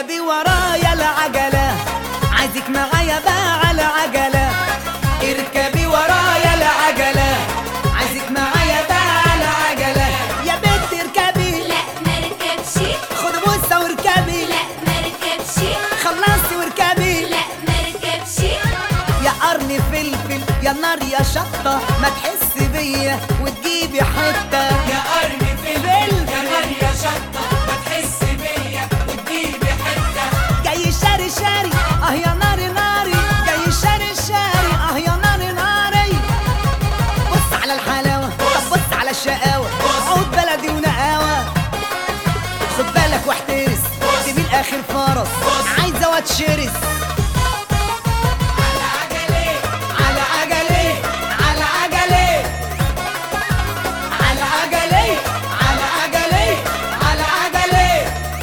اركبي ورايا العجلة عايزك معايا بقى على عجلة اركبي ورايا العجلة عايزك معايا بقى على عجلة يا بنت اركبي لا مركبش خد بوسة واركبي لا مركبش خلصي واركبي لا مركبش يا قرن فلفل يا نار يا شطة ما تحس بيا وتجيبي حتة يا قرن فلفل يا نار يا شطة ما تحس بيا وتجيبي حتة جاي شاري شاري اه يا ناري ناري جاي شاري شاري اه يا ناري ناري بص على الحلاوة طب بص على الشقاوة عود بلدي ونقاوة خد بالك واحترس دي بالاخر فرس عايزة واتشرس على عجلة على عجلي على عجلي على عجلي على عجلي على عجلي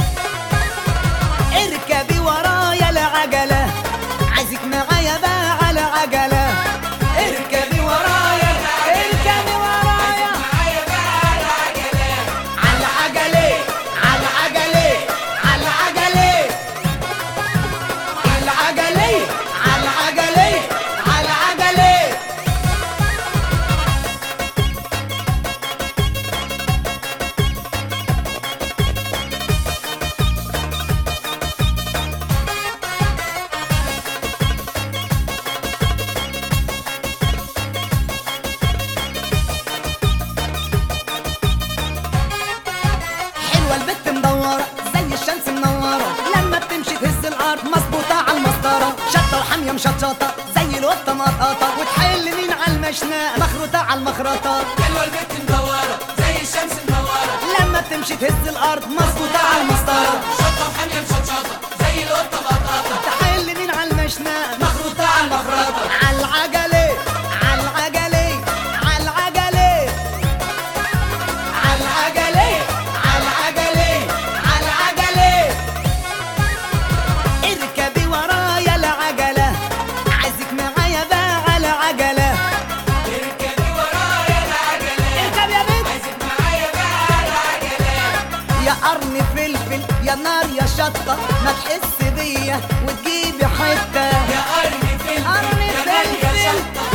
اركبي ورايا العجلة عايزك معايا بقى على عجلة اركبي ورايا اركبي ورايا معايا بقى على عجلة على عجلي على عجلي على عجلي على عجلي على عجلي على عجلي حلوة البت مدورة زي الشمس منورة لما بتمشي تهز الأرض مظبوطة على المسطرة شطة وحامية مشطشطة زي القطة مقطقطة وتحل مين على المشنقة مخروطة على المخرطة حلوة البت مدورة زي الشمس منورة لما بتمشي تهز الأرض مظبوطة على المسطرة شطة وحامية مشطشطة زي القطة بطاطا تحل مين على المشنقة مخروطة على المخرطة على العجلة على العجلة على العجلة على العجلة على العجلة على العجلة اركبي ورايا العجلة عايزك معايا بقى على عجلة اركبي ورايا العجلة اركب يا بنت عايزك معايا بقى على عجلة يا قرن فلفل يا نار يا شطة ما تحس بيا وتجيبي حتة يا قرن فلفل قرن يا نار يا فلفل شطة